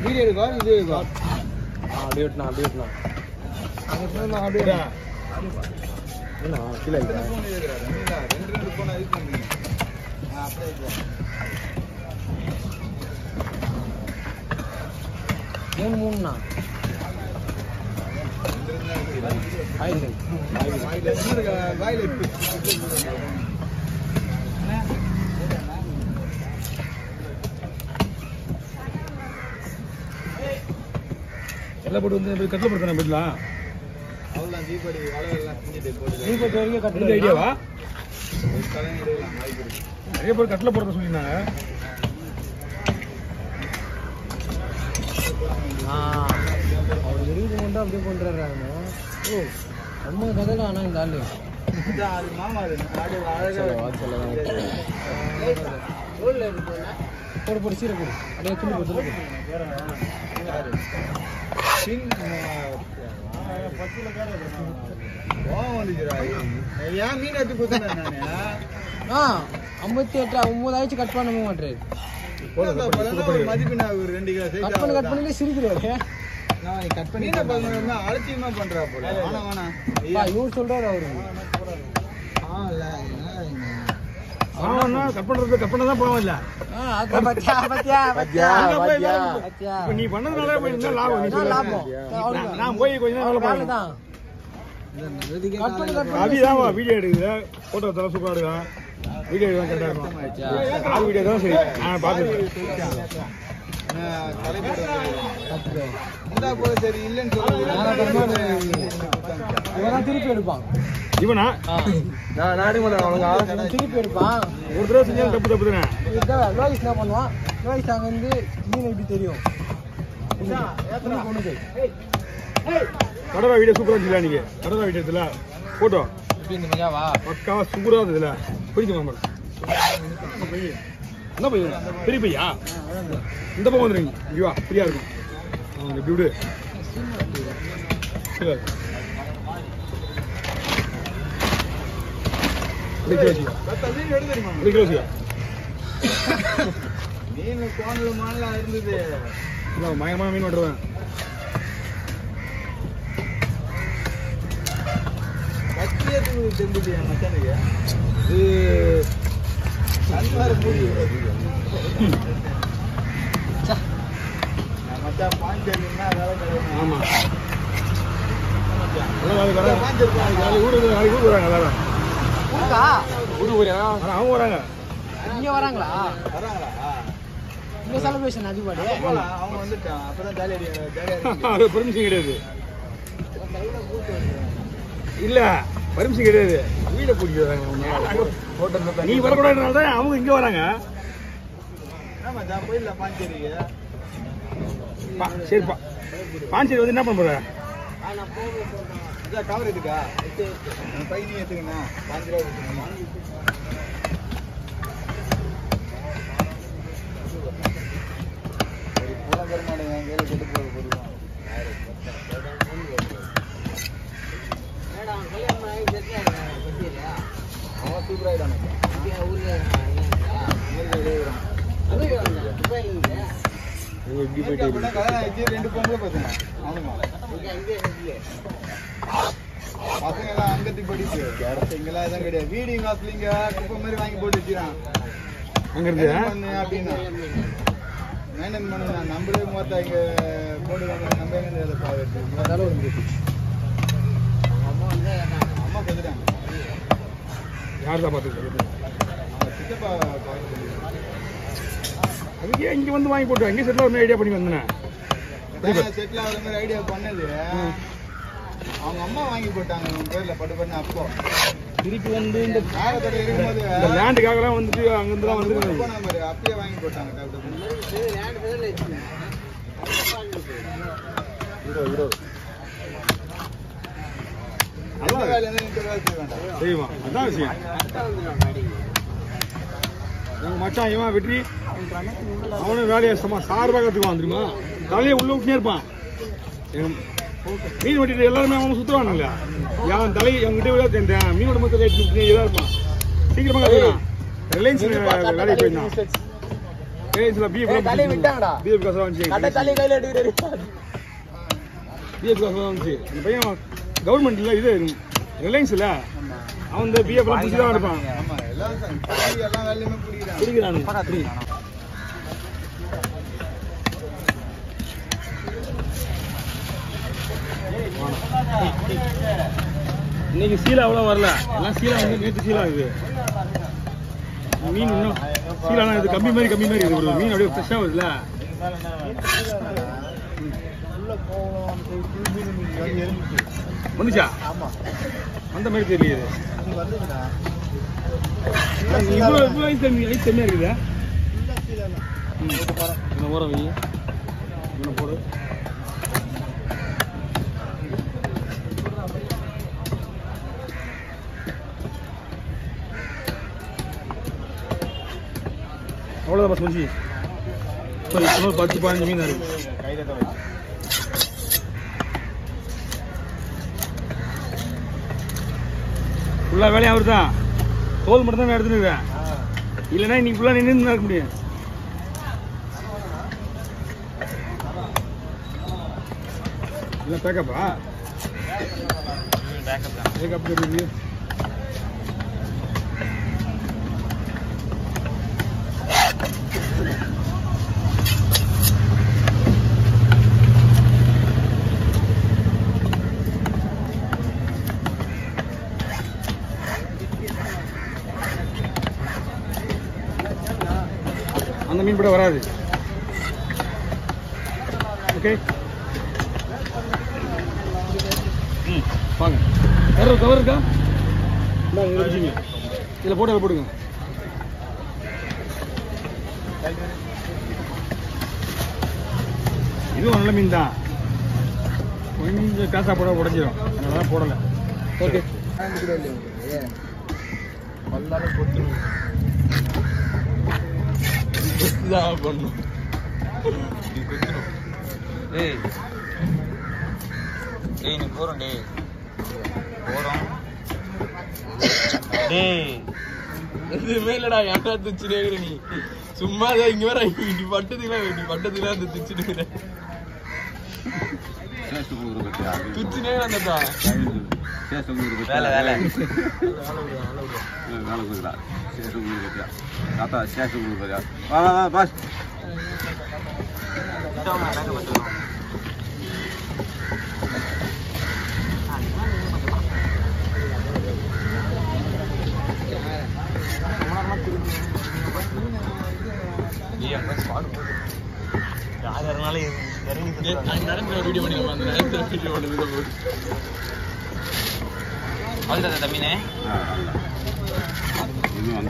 Video இருக்கா video இருக்கா அப்படியே விட்டுனா அப்படியே விட்டுனா அங்க போனா அப்படியே என்ன கீழே இருக்கா ரெண்டு ரெண்டு போனா இது பண்ணுறீங்க அப்படியே மூணு மூணுண்ணா ஆயிடுச்சு வாயில எல்லாம் போட்டு வந்து கட்டில் போடுறேன் பெட்லாம் அவ்வளோதான் தீபாவளி அளவெல்லாம் செஞ்சுட்டு போட்டு தீபத்து வரைக்கும் இந்த கட்டு ஐடியாவா தலையிடலாம் வாய்ப்பு இருக்கு நிறைய பேர் கட்டில் போடுறத சொல்லியிருந்தாங்க ஆ அவர் வெளியே கொண்டு அப்படியே பண்ணுறாரு ஓ ரொம்ப கதை தான் ஆனால் இந்த ஆளு இதான் அது மாமா அது ஆடு அழகா போடு போடு சீரை போடு அப்படியே துணி போடு துணி போடு பின் கோவம் வந்துச்சுடா ஏன் மீன் எடுத்து கொடுத்தேன் நானு ஆ ஐம்பத்தி எட்டு ஒம்பது ஆயிடுச்சு கட் பண்ண மாட்டேன் என்னப்பா, இப்பெல்லாம் ஒரு மதிப்பு நான் ஒரு ரெண்டு கிலோ கட் சைஸ் பண்ணி கட் பண்ணி சிரிக்கிறாரு கட் பண்ணி பண்ணா அலட்சியமா பண்றா போல வேணாம் வேணாம் பா, இவர் சொல்றாரு அவரு ஆ இல்ல என்ன பாவம்னா கட் பண்ணுறது கட் பண்ண தான் பாவம் இல்லை ஆ, அதான் பாத்தியா, பாத்தியா, பாத்தியா, பாத்தியா. பாத்தியா. இப்போ நீ பண்ணதுனால இப்போ என்ன லாபம் நீ என்ன சொல்லு. லாபம்? நான் நான் போய் கொஞ்ச நேரம் வேலை வேலை பார்க்கணும் தான். கட் பண்ணி கட் பண்ணி அபிதான் வீடியோ எடுக்குது ஃபோட்டோ தர சூப்பராக எடுக்கலாம் வீடியோ எடுக்கலாம் கரெக்டாக இருக்கும் ஆள் வீடியோ தான் சரி நான் பார்த்துருக்கேன் கத்துக்கோ. இந்தா போல சரி இல்லைன்னு நானா சொல்லுங்க இவன் திருப்பி எடுப்பான் இவனா ஆ. நான் நாடி மாட்டேன் அவனுங்க இவன் திருப்பி எடுப்பான் ஒரு தடவை செஞ்சாலும் தப்பு தப்பு தானே இதுதான் லோகிஷ் என்ன பண்ணுவான் லோகிஷ் அங்க வந்து மீன் எப்படி தெரியும் துணி கொண்டு போய். கடலா வீடியோ சூப்பராக இருந்துச்சு நீங்க கடலா வீடியோ இதில் ஃபோட்டோ எப்படி இந்த மஜாவா பக்காவா சூப்பராக இருந்ததுல பிடிக்கும் மாமா என்ன பையன் பெரிய பையா இந்த பக்கம் வந்துருங்க இங்கே வா ஃப்ரீயாக இருக்கும் அவங்க இப்படி விடு சரி. இப்படி கிலோ வச்சுக்கோ. மீன் எடுத்துருமா இப்படி கிலோ வச்சுக்கோ. மீன் கோணல மானலாம் இருந்தது இல்லை மயமான மீன் வெட்டுறேன் கத்தியத்துக்கு தெரிஞ்சுது என் மச்சானுக்கு இது சன்மார் மூடி மச்சான் பாஞ்சேரின்னா வேலை கிடையாது ஆமாம் நாளைக்கு வராங்க நாளைக்கு ஊருக்கு நாளைக்கு ஊருக்கு வராங்க எல்லாரும் ஊருக்கா ஊருக்கு போறியா ஆனால் அவங்க வராங்க இங்க வராங்களா வராங்களா இங்க செலிப்ரேஷன் அதிகமாடி போலாம் அவங்க வந்துட்டான் அப்பதான் ஜாலியா ஜாலியா அது பெர்மிஷன் கிடையாது இல்ல பர்மிஷன் கிடையாது வீட பிடிக்கிறாங்க நீ வரக்கூடாதுனால தான் அவங்க இங்க வராங்க ஆமா மச்சான் போயிடலாம் பாஞ்சேரிக்கு பா- சரிப்பா பாஞ்சேரி வந்து என்ன பண்ண போற இதான் கவர் இருக்கா பையனையும் எடுத்துக்கணும் பாஞ்சு ரூபா கொடுத்துக்கணும் சரி பூரா பெருமாடு என் கையில் கெட்டு போக போடுவோம் அவன் சூப்பராகிட்டான் இப்படி போயிட்டு கல்யாணம் ஆயிடுச்சு ரெண்டு பொம்பளை பசங்க அவனுங்க பசங்க எல்லாம் அங்கத்தி படிப்பு இடத்து இங்கெல்லாம் எதுவும் கிடையாது வீடு காசுல இங்க குப்பை மாதிரி வாங்கி போட்டு வச்சுக்கிறான் அங்க இருந்து என்ன பண்ணு அப்படின்னா மெயின்டைன் பண்ணு நான் நம்பரே மொத்தம் இங்க போட்டு வாங்க நம்ம எங்க வேலை பாக்குறது அம்மா செத்துட்டாங்க யார் தான் பார்த்துருக்கு அவங்க சித்தப்பா பார்க்க அதுக்கு ஏன் இங்க வந்து வாங்கி போட்டு அங்கே செட்டில் ஒரு ஐடியா பண்ணி வந்தேன் செட்டில் ஆகிற மாதிரி ஐடியா பண்ணது அவங்க அம்மா வாங்கி போட்டாங்க அவங்க பேர்ல பட்டு பண்ண அப்போ திருப்பி வந்து இந்த ஆகத்தோட இருக்கும்போது இந்த லேண்டுக்காகலாம் வந்துட்டு அங்கிருந்துலாம் வந்து போன மாதிரி அப்பயே வாங்கி போட்டாங்க டாக்டர் நல்ல வேலை இருந்தா இந்த வேலை செய்ய வேண்டாம் செய்வான் அதான் விஷயம் எங்க மச்சான் இவன் வெற்றி அவனும் வேலையை சமா சார்பாக கற்றுக்குவான் தெரியுமா தலையை உள்ள விட்டுனே இருப்பான் எங்க மீன் வெட்டிட்டு எல்லாருமே அவன் சுற்றுவானுங்களா என் தலை என்கிட்ட விட இந்த மீனோட மொத்த ரேட் இதாக இருப்பான் சீக்கிரமாக கற்றுக்கலாம் ரிலையன்ஸ் வேலைக்கு போயிருந்தான் ரிலையன்ஸ்ல பிஎஃப் ஏய், தலையை விட்டாங்கடா. பிஎஃப் காசு வந்துச்சு கடை தள்ளி கையில எடுக்கிறாரு பிஎஃப் காசு வந்துச்சு இந்த பையன் கவர்மெண்ட்ல இது ரிலையன்ஸ்ல அவன் இந்த பிஎஃப் எல்லாம் பிடிச்சி தான் இருப்பான் ஆமா எல்லாம் ச- பாதி எல்லா வேலையுமே பிடிக்கிறாங்க பிடிக்கிறானு இன்னைக்கு சீலா அவ்வளோ வரல எல்லாம் சீலா வந்து நேற்று சீலா இது மீன் இன்னும் சீலானா இது கம்மி மாதிரி கம்மி மாதிரி இது ஒரு மீன் அப்படியே ஃப்ரெஷ்ஷாக வருதுல உள்ள கோவம் புல் மீன் வந்து இருந்துச்சு வந்துச்சா ஆமா அந்த மாதிரி தெரியலையே அது வந்துச்சுடா இது இவ்வளோ இவ்வளோ ஐஸ் தண்ணி ஐஸ் தண்ணியாக இருக்குதா ஃபுல்லா கீழே தான். இந்த ஓரம் வை இவனை போடு அவ்வளோதான் பஸ் முடிஞ்சு சரி இன்னொரு பத்து பதினஞ்சு மீன் இருக்கு கையில தான் வச்சு ஃபுல்லாக வேலையும் அவர் தான் தோல் மட்டும் தான் நான் எடுத்துன்னு இருக்கேன் இல்லைன்னா இன்னைக்கு ஃபுல்லாக நின்று இருக்க முடியும் இல்லை பேக்கப்பா பேக்கப் தெரியுது அந்த மீன் கூட வராது ஓகே ம் வாங்க வேற கவர் இருக்கா இந்தா இதில் வச்சுங்க இதில் போட்டு அதில் போடுங்க இதுவும் நல்ல மீன் தான் கொஞ்சம் காசா போட உடஞ்சிரும் அதனால தான் போடலை ஓகே ஹேண்ட் கூட இல்லை உங்களுக்கு பல்லாலும் போட்டு பண்ணும் டேய் டேய் நீ போறோம் டேய் போறோம் டேய் எதுவுமே இல்லடா ஏன்டா திச்சுனே இருக்கிற நீ சும்மா தான் இங்க வர நீ பட்டதுலாம் நீ பட்டதுலாம் அந்த திச்சுட்டு இருக்கிற திச்சுனே வந்ததா வேலை வேலை யார் யாருனாலும் இறங்கி நடக்கிற வீடியோ பண்ணி அந்த நேரத்தில் வீடியோ பண்ணி அவ்வளோதான் தம்பினே இன்னும்